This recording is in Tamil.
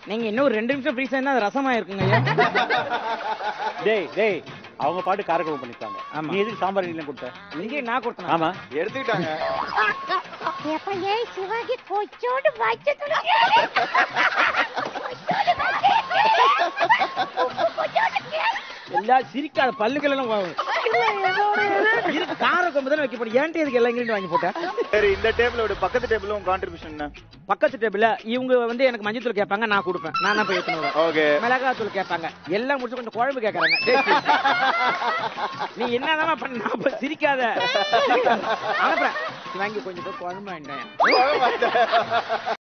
நீங்க இன்னும் ஒரு ரெண்டு நிமிஷம் ஃப்ரீஸ் ஆயிருந்தா அது ரசமா இருக்குங்க ஐயா டேய் டேய் அவங்க பாட்டு காரக்குழம்பு பண்ணிருக்காங்க ஆமா. நீ எதுக்கு சாம்பார் நீங்க கொடுத்த இங்கே நான் கொடுத்தேன் ஆமா எடுத்துக்கிட்டாங்க எப்ப ஏய் சிவாஜி கொஞ்சோண்டு வச்சதுல எல்லா சிரிக்காத பல்லுகள் எல்லாம் வா- இருக்கு கார கொம்பு தானே வைக்க போறேன் ஏன்ட்டு இதுக்கு எல்லாம் இங்கிருந்து வாங்கி போட்டேன் சரி இந்த டேபிளோட பக்கத்து டேபிளும் கான்ட்ரிபியூஷன் என்ன பக்கத்து டேபிள்ல இவங்க வந்து எனக்கு மஞ்சள் தூள் கேட்பாங்க நான் கொடுப்பேன் நான் தான் போய் எடுத்துன்னு வருவேன் ஓகே மிளகாய் தூள் கேட்பாங்க எல்லாம் முடிச்சு கொஞ்சம் குழம்பு கேட்கறாங்க டேய், நீ என்னதான் பண்ண நான் போய் சிரிக்காத சிரிக்காத. அனுப்புறேன் வாங்கி கொஞ்சம் போய் குழம்பு வாங்கிட்டேன்